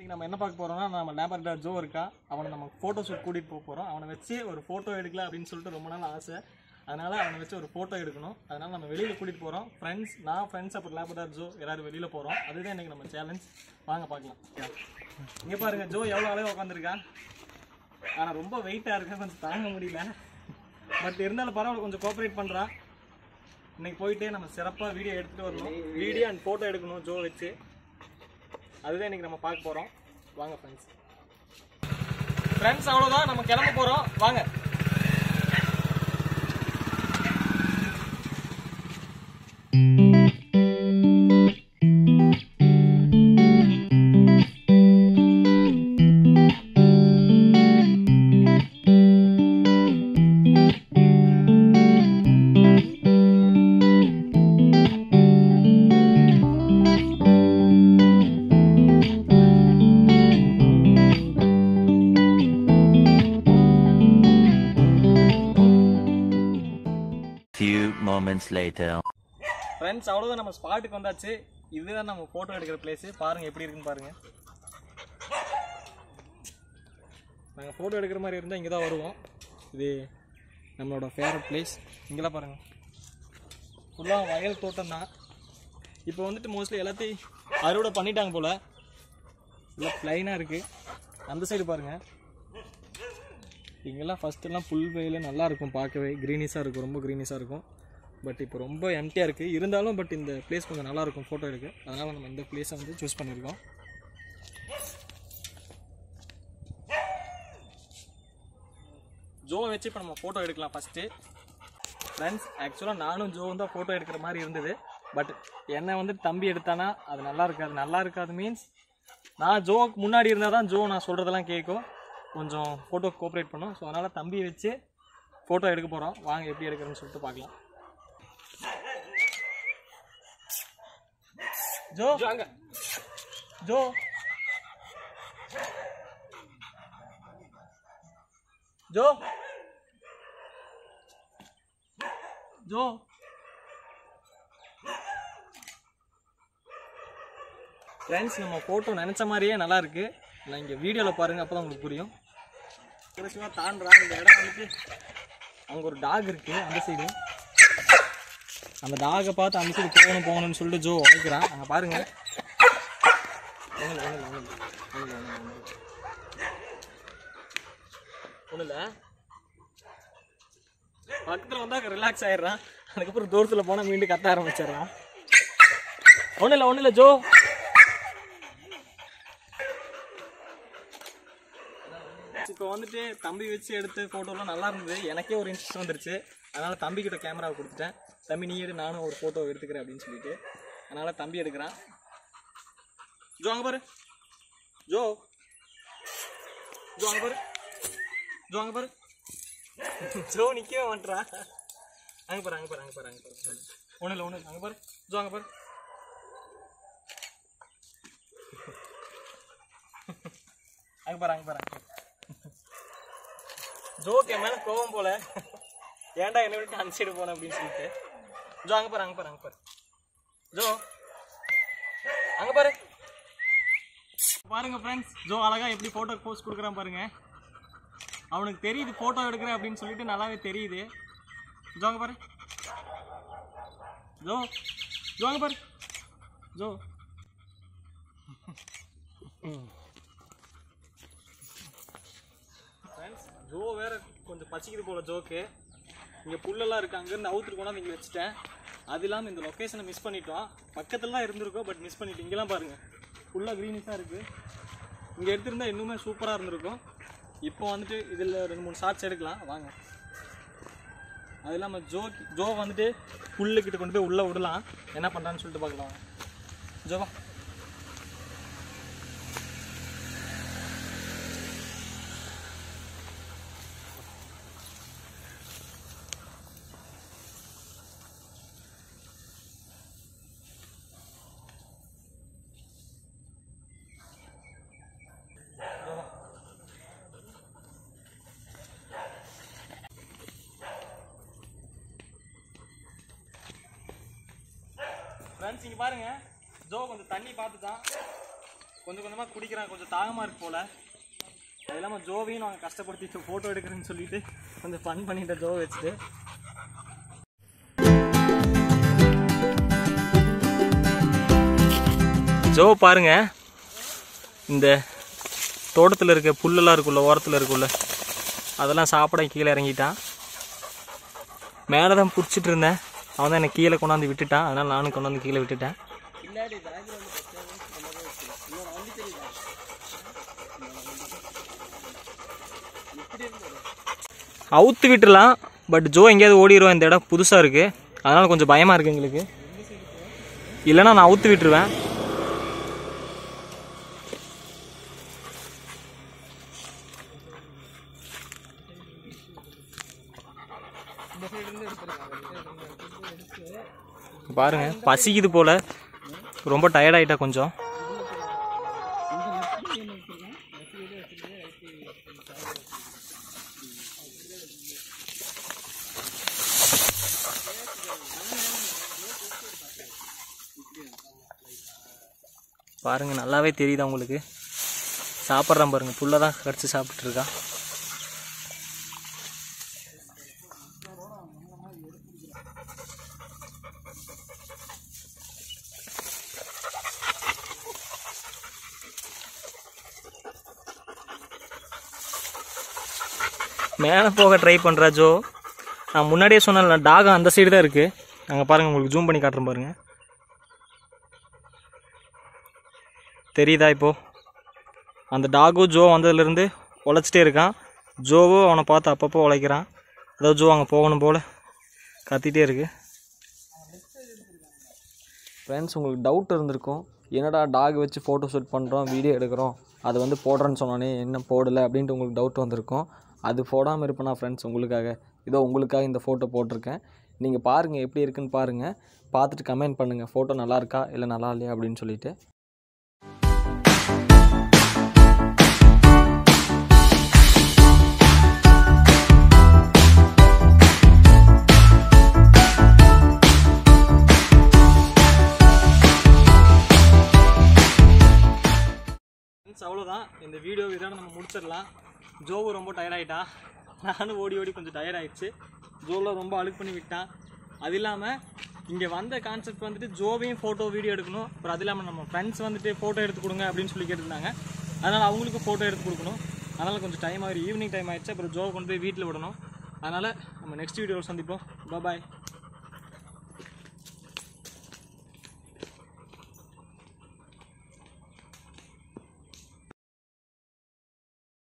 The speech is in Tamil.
நம்ம என்ன பார்க்க போறோம்னா நம்ம லேபர்டார் ஜோ இருக்கா அவனை நம்ம ஃபோட்டோ ஷூட் கூட்டிகிட்டு போக போகிறோம் அவனை வச்சு ஒரு ஃபோட்டோ எடுக்கல அப்படின்னு சொல்லிட்டு ரொம்ப நாள் ஆசை அதனால அவனை வச்சு ஒரு ஃபோட்டோ எடுக்கணும் அதனால நம்ம வெளியில் கூட்டிகிட்டு போகிறோம் ஃப்ரெண்ட்ஸ் நான் ஃப்ரெண்ட்ஸ் அப்புறம் லேபர்டார் ஜோ எல்லாரும் வெளியில் போகிறோம் அதுதான் இன்னைக்கு நம்ம சேலஞ்ச் வாங்க பார்க்கலாம் இங்கே பாருங்க ஜோ எவ்வளோ அளவு உட்காந்துருக்கா ஆனால் ரொம்ப வெயிட்டாக இருக்கு கொஞ்சம் தாங்க முடியல பட் இருந்தாலும் பரவாயில்ல கொஞ்சம் கோஆப்ரேட் பண்ணுறா இன்னைக்கு போயிட்டு நம்ம சிறப்பாக வீடியோ எடுத்துகிட்டு வரணும் வீடியோ அண்ட் ஃபோட்டோ எடுக்கணும் ஜோ வச்சு அதுதான் இன்னைக்கு நம்ம பார்க்க போகிறோம் வாங்க ஃப்ரெண்ட்ஸ் ஃப்ரெண்ட்ஸ் அவ்வளோதான் நம்ம கிளம்ப போகிறோம் வாங்க Few moments later. ஃப்ரெண்ட்ஸ் அவ்வளோதான் நம்ம ஸ்பாட்டுக்கு வந்தாச்சு இதுதான் நம்ம ஃபோட்டோ எடுக்கிற பிளேஸு பாருங்க எப்படி இருக்குன்னு பாருங்க நாங்கள் ஃபோட்டோ எடுக்கிற மாதிரி இருந்தால் இங்கே தான் வருவோம் இது நம்மளோட ஃபேவரட் பிளேஸ் இங்கெல்லாம் பாருங்க ஃபுல்லாக வயல் தோட்டம் தான் இப்போ வந்துட்டு மோஸ்ட்லி எல்லாத்தையும் அறுவடை பண்ணிட்டாங்க போல் இல்லை ப்ளைனாக இருக்குது அந்த சைடு பாருங்கள் இங்கெல்லாம் ஃபஸ்ட்டெல்லாம் புல் வெயில் நல்லா இருக்கும் பார்க்கவே க்ரீனிஷாக இருக்கும் ரொம்ப க்ரீனிஷாக இருக்கும் பட் இப்போ ரொம்ப எம்டியாக இருக்குது இருந்தாலும் பட் இந்த பிளேஸ் கொஞ்சம் நல்லா இருக்கும் ஃபோட்டோ எடுக்க அதனால் நம்ம இந்த பிளேஸை வந்து சூஸ் பண்ணியிருக்கோம் ஜோவை வச்சு இப்போ நம்ம ஃபோட்டோ எடுக்கலாம் ஃபஸ்ட்டு ஃப்ரெண்ட்ஸ் ஆக்சுவலாக நானும் ஜோவும் தான் ஃபோட்டோ எடுக்கிற மாதிரி இருந்தது பட் என்னை வந்து தம்பி எடுத்தானா அது நல்லா இருக்காது நல்லா இருக்காது மீன்ஸ் நான் ஜோவுக்கு முன்னாடி இருந்தால் தான் ஜோ நான் சொல்கிறதெல்லாம் கேட்கும் கொஞ்சம் ஃபோட்டோ கோஆப்ரேட் பண்ணும் ஸோ அதனால் தம்பியை வச்சு ஃபோட்டோ எடுக்க போகிறோம் வாங்க எப்படி எடுக்கிறேன்னு சொல்லிட்டு பார்க்கலாம் ஜோ அங்க ஜோ ஜோ ஜோ ஃப்ரெண்ட்ஸ் நம்ம ஃபோட்டோ நினச்ச மாதிரியே நல்லா இருக்கு நான் இங்கே வீடியோவில் பாருங்கள் அப்போ தான் உங்களுக்கு புரியும் கடைசியாக தாண்டுறா இந்த இடம் வந்துட்டு அங்கே ஒரு டாக் இருக்கு அந்த சைடு அந்த டாகை பார்த்து அந்த சைடு போகணும் போகணும்னு சொல்லிட்டு ஜோ உழைக்கிறான் அங்கே பாருங்க ஒன்றும் இல்லை ஒன்றும் இல்லை ஒன்றும் இல்லை ஒன்றும் இல்லை பக்கத்தில் வந்தால் ரிலாக்ஸ் ஆயிடுறான் அதுக்கப்புறம் தூரத்தில் போனால் மீண்டும் கத்த ஆரம்பிச்சிடுறான் ஒன்றும் இல்லை ஒன்றும் இல்லை ஜோ இப்போ வந்துட்டு தம்பி வச்சு எடுத்த ஃபோட்டோலாம் நல்லா இருந்தது எனக்கே ஒரு இன்ட்ரெஸ்ட் வந்துருச்சு அதனால தம்பி கிட்ட கேமராவை கொடுத்துட்டேன் தம்பி நீ எடு நானும் ஒரு ஃபோட்டோ எடுத்துக்கிறேன் அப்படின்னு சொல்லிட்டு அதனால தம்பி எடுக்கிறான் ஜோ அங்கே பாரு ஜோ ஜோ அங்கே பாரு ஜோ அங்கே பாரு ஜோ நிற்கவே மாட்டுறான் அங்கே பாரு அங்கே பாரு அங்கே பாரு அங்கே பாரு ஒன்றும் இல்லை ஒன்றும் இல்லை அங்கே பாரு ஜோ அங்கே பாரு அங்கே பாரு அங்கே பாரு அங்கே பாரு ஜோக்கு என் மேல கோவம் போல ஏன்டா என்ன விட்டு அந்த சைடு போன அப்படின்னு சொல்லிட்டு ஜோ அங்க பாரு அங்க பாரு அங்க பாரு ஜோ அங்க பாரு பாருங்க ஃப்ரெண்ட்ஸ் ஜோ அழகா எப்படி போட்டோ போஸ்ட் கொடுக்குறான் பாருங்க அவனுக்கு தெரியுது போட்டோ எடுக்கிறேன் அப்படின்னு சொல்லிட்டு நல்லாவே தெரியுது ஜோ அங்க பாரு ஜோ ஜோ அங்க பாரு ஜோ ஃப்ரெண்ட்ஸ் ஜோ வேற கொஞ்சம் பச்சிக்குது போல ஜோக்கு இங்கே புல்லெல்லாம் இருக்கு அங்கேருந்து அவுத்துட்டு கொண்டாந்து இங்கே வச்சுட்டேன் அது இல்லாமல் இந்த லொக்கேஷனை மிஸ் பண்ணிட்டோம் பக்கத்துல தான் இருந்திருக்கோம் பட் மிஸ் பண்ணிட்டோம் இங்கெல்லாம் பாருங்க ஃபுல்லாக க்ரீனிஷாக இருக்கு இங்கே எடுத்திருந்தா இன்னுமே சூப்பராக இருந்திருக்கும் இப்போ வந்துட்டு இதில் ரெண்டு மூணு ஷார்ட்ஸ் எடுக்கலாம் வாங்க அது இல்லாமல் ஜோ ஜோ வந்துட்டு புல்லுக்கிட்ட கொண்டு போய் உள்ளே விடலாம் என்ன பண்ணுறான்னு சொல்லிட்டு பார்க்கலாம் வாங்க. ஜோவா ஃப்ரெண்ட்ஸ் இங்கே பாருங்க ஜோ கொஞ்சம் தண்ணி பார்த்துட்டான் கொஞ்சம் கொஞ்சமாக குடிக்கிறான் கொஞ்சம் தாகமாக இருக்கு போல் அது இல்லாமல் ஜோவையும் நாங்கள் கஷ்டப்படுத்திட்டு ஃபோட்டோ எடுக்கிறேன்னு சொல்லிட்டு கொஞ்சம் ஃபன் பண்ணிட்ட ஜோ வச்சுட்டு ஜோ பாருங்க இந்த தோட்டத்தில் இருக்க புல்லெல்லாம் இருக்குல்ல ஓரத்தில் இருக்குல்ல அதெல்லாம் சாப்பிட கீழே இறங்கிட்டான் மேலே தான் பிடிச்சிட்டு இருந்தேன் அவன் தான் என்னை கீழே கொண்டாந்து விட்டுட்டான் அதனால் நானும் கொண்டாந்து கீழே விட்டுட்டேன் அவுத்து விட்டுலாம் பட் ஜோ எங்கேயாவது ஓடிடுவோம் இந்த இடம் புதுசாக இருக்குது அதனால் கொஞ்சம் பயமாக இருக்குது எங்களுக்கு இல்லைன்னா நான் அவுத்து விட்டுருவேன் பாருங்க பசிக்குது போல ரொம்ப டயர்ட் ஆயிட்டா கொஞ்சம் பாருங்க நல்லாவே தெரியுதா உங்களுக்கு சாப்பிட்றான் பாருங்க புல்லை தான் கடிச்சு சாப்பிட்டு இருக்கான் மேலே போக ட்ரை பண்ணுறா ஜோ நான் முன்னாடியே சொன்னேன்ல டாகம் அந்த சைடு தான் இருக்குது அங்கே பாருங்கள் உங்களுக்கு ஜூம் பண்ணி காட்டுறேன் பாருங்கள் தெரியுதா இப்போ அந்த டாகும் ஜோ வந்ததுலேருந்து உழைச்சிட்டே இருக்கான் ஜோவோ அவனை பார்த்து அப்பப்போ உழைக்கிறான் ஏதோ ஜோ அங்கே போகணும் போல் கத்திட்டே இருக்கு ஃப்ரெண்ட்ஸ் உங்களுக்கு டவுட் இருந்திருக்கும் என்னடா டாக் வச்சு ஃபோட்டோ ஷூட் பண்ணுறோம் வீடியோ எடுக்கிறோம் அது வந்து போடுறேன்னு சொன்னோன்னே என்ன போடலை அப்படின்ட்டு உங்களுக்கு டவுட் வந்திருக்கும் அது போடாமல் இருப்பேனா ஃப்ரெண்ட்ஸ் உங்களுக்காக இதோ உங்களுக்காக இந்த ஃபோட்டோ போட்டிருக்கேன் நீங்கள் பாருங்கள் எப்படி இருக்குன்னு பாருங்கள் பார்த்துட்டு கமெண்ட் பண்ணுங்கள் ஃபோட்டோ நல்லா இருக்கா இல்லை நல்லா இல்லையா அப்படின்னு சொல்லிட்டு ஃப்ரெண்ட்ஸ் அவ்வளோதான் இந்த வீடியோ இதோட நம்ம முடிச்சிடலாம் ஜோவும் ரொம்ப tired ஆயிட்டா நானும் ஓடி ஓடி கொஞ்சம் tired ஆயிடுச்சு ஜோவில் ரொம்ப அழுக்கு பண்ணி விட்டான் அது இல்லாமல் இங்கே வந்த கான்செப்ட் வந்துட்டு ஜோவையும் ஃபோட்டோ வீடியோ எடுக்கணும் அப்புறம் அது இல்லாமல் நம்ம ஃப்ரெண்ட்ஸ் வந்துட்டு ஃபோட்டோ எடுத்து கொடுங்க அப்படின்னு சொல்லி கேட்டிருந்தாங்க அதனால் அவங்களுக்கும் ஃபோட்டோ எடுத்து கொடுக்கணும் அதனால் கொஞ்சம் டைம் ஆகிடும் ஈவினிங் டைம் ஆயிடுச்சு அப்புறம் ஜோவை கொண்டு போய் வீட்டில் விடணும் அதனால் நம்ம நெக்ஸ்ட் வீடியோவில் சந்திப்போம் பாய்